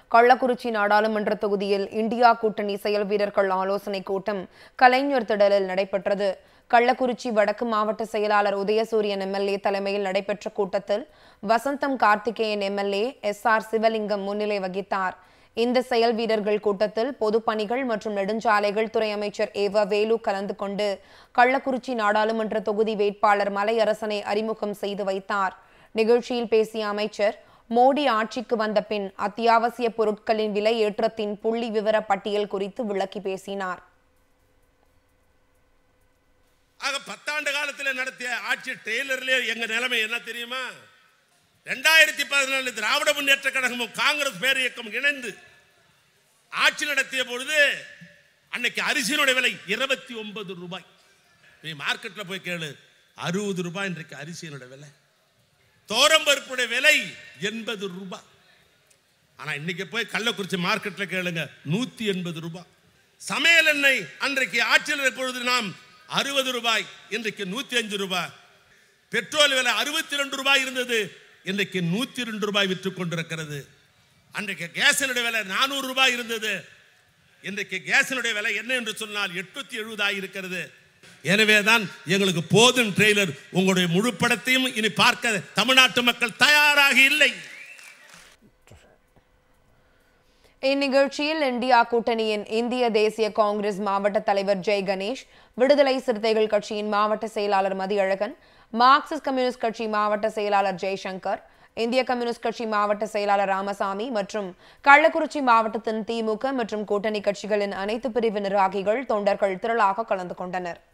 கள்ளக்குறிச்சி நாடாளுமன்ற தொகுதியில் இந்தியா கூட்டணி செயல் வீரர்கள் ஆலோசனைக் கூட்டம் கலைஞர் திடலில் நடைபெற்றது கள்ளக்குறிச்சி வடக்கு மாவட்ட செயலாளர் உதயசூரியன் எம்எல்ஏ தலைமையில் நடைபெற்ற கூட்டத்தில் Vasantham Karthikeyan MLA S R Sivalingam முன்னிலை வகித்தார் இந்த செயல் வீரர்கள் கூட்டத்தில் பொதுப்பணிகள் மற்றும் நெடுஞ்சாலைகள் துறை அமைச்சர் ஏவ வேலு கலந்து கொண்டு கள்ளக்குறிச்சி நாடாளுமன்ற தொகுதி வேட்பாளர் மலையரசனை அறிமுகம் செய்து வைத்தார் நிகழ்ச்சியில் பேசிய அமைச்சர் மோடி ஆட்சிக்கு வந்த பின் அத்தியாவசிய பொருட்களின் விலை ஏற்றத்தின் புள்ளி விவர பட்டியல் குறித்து விளக்கி பேசினார் ஆக பத்தாண்டு காலத்தில் நடத்திய ஆட்சி டெய்லர்லயே எங்க நிலைமை என்ன தெரியுமா ரெண்டாயிரத்தி பதினாலு திராவிட முன்னேற்ற கழகமும் காங்கிரஸ் பேர் இயக்கம் இணைந்து ஆட்சி நடத்திய பொழுது அன்னைக்கு அரிசியினுடைய விலை இருபத்தி ஒன்பது ரூபாய் நீ மார்க்கெட்ல போய் கேளு அறுபது ரூபாய் இன்றைக்கு அரிசியினுடைய விலை தோரம்பருப்புடைய விலை எண்பது ரூபாய் ஆனா இன்னைக்கு போய் கள்ளக்குறிச்சி மார்க்கெட்ல கேளுங்க நூத்தி எண்பது ரூபாய் சமையல் எண்ணெய் அன்றைக்கு ஆட்சியில் இப்பொழுது நாம் அறுபது ரூபாய் இன்றைக்கு நூத்தி அஞ்சு ரூபாய் பெட்ரோல் விலை அறுபத்தி ரெண்டு ரூபாய் இருந்தது இன்றைக்கு நூத்தி ரெண்டு ரூபாய் விற்று கொண்டிருக்கிறது அன்றைக்கு கேஸினுடைய விலை நானூறு ரூபாய் இருந்தது இன்றைக்கு கேஸினுடைய விலை என்ன என்று சொன்னால் எட்நூத்தி எழுபதாய் இருக்கிறது எனவே தான் எங்களுக்கு போதும் ட்ரெய்லர் உங்களுடைய முழு படத்தையும் இனி பார்க்க தமிழ்நாட்டு மக்கள் தயாராக இல்லை இந்நிகழ்ச்சியில் இந்தியா கூட்டணியின் இந்திய தேசிய காங்கிரஸ் மாவட்ட தலைவர் ஜெய் கணேஷ் விடுதலை சிறுத்தைகள் கட்சியின் மாவட்ட செயலாளர் மதியழகன் மார்க்சிஸ்ட் கம்யூனிஸ்ட் கட்சி மாவட்ட செயலாளர் ஜெய்சங்கர் இந்திய கம்யூனிஸ்ட் கட்சி மாவட்ட செயலாளர் ராமசாமி மற்றும் கள்ளக்குறிச்சி மாவட்டத்தின் திமுக மற்றும் கூட்டணி கட்சிகளின் அனைத்து பிரிவு நிர்வாகிகள் தொண்டர்கள் திரளாக கலந்து கொண்டனர்